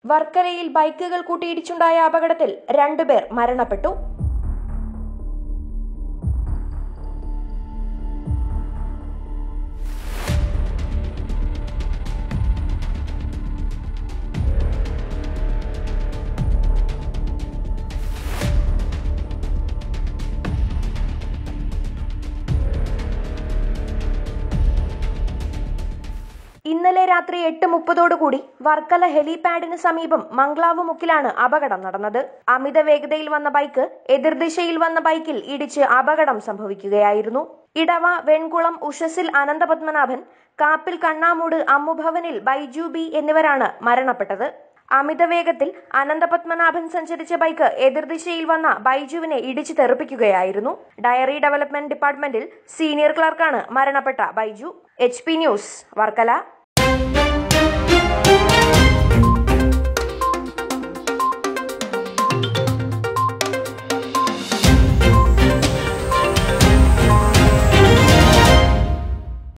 വർക്കലയിൽ ബൈക്കുകൾ കൂട്ടിയിടിച്ചുണ്ടായ അപകടത്തിൽ രണ്ടുപേർ മരണപ്പെട്ടു ഇന്നലെ രാത്രി എട്ട് മുപ്പതോടുകൂടി വർക്കല ഹെലിപാഡിന് സമീപം മംഗ്ലാവ് മുക്കിലാണ് അപകടം നടന്നത് അമിത വേഗതയിൽ വന്ന ബൈക്ക് എതിർദിശയിൽ വന്ന ബൈക്കിൽ ഇടിച്ച് അപകടം സംഭവിക്കുകയായിരുന്നു ഇടവ വെൺകുളം ഉഷസിൽ അനന്തപത്മനാഭൻ കാപ്പിൽ കണ്ണാമൂട് അമ്മുഭവനിൽ ബൈജു ബി എന്നിവരാണ് മരണപ്പെട്ടത് അമിത വേഗത്തിൽ അനന്തപത്മനാഭൻ സഞ്ചരിച്ച ബൈക്ക് എതിർദിശയിൽ വന്ന ബൈജുവിനെ ഇടിച്ചു തെറിപ്പിക്കുകയായിരുന്നു ഡയറി ഡെവലപ്മെന്റ് ഡിപ്പാർട്ട്മെന്റിൽ സീനിയർ ക്ലർക്കാണ് മരണപ്പെട്ട Baiju H P news Varkala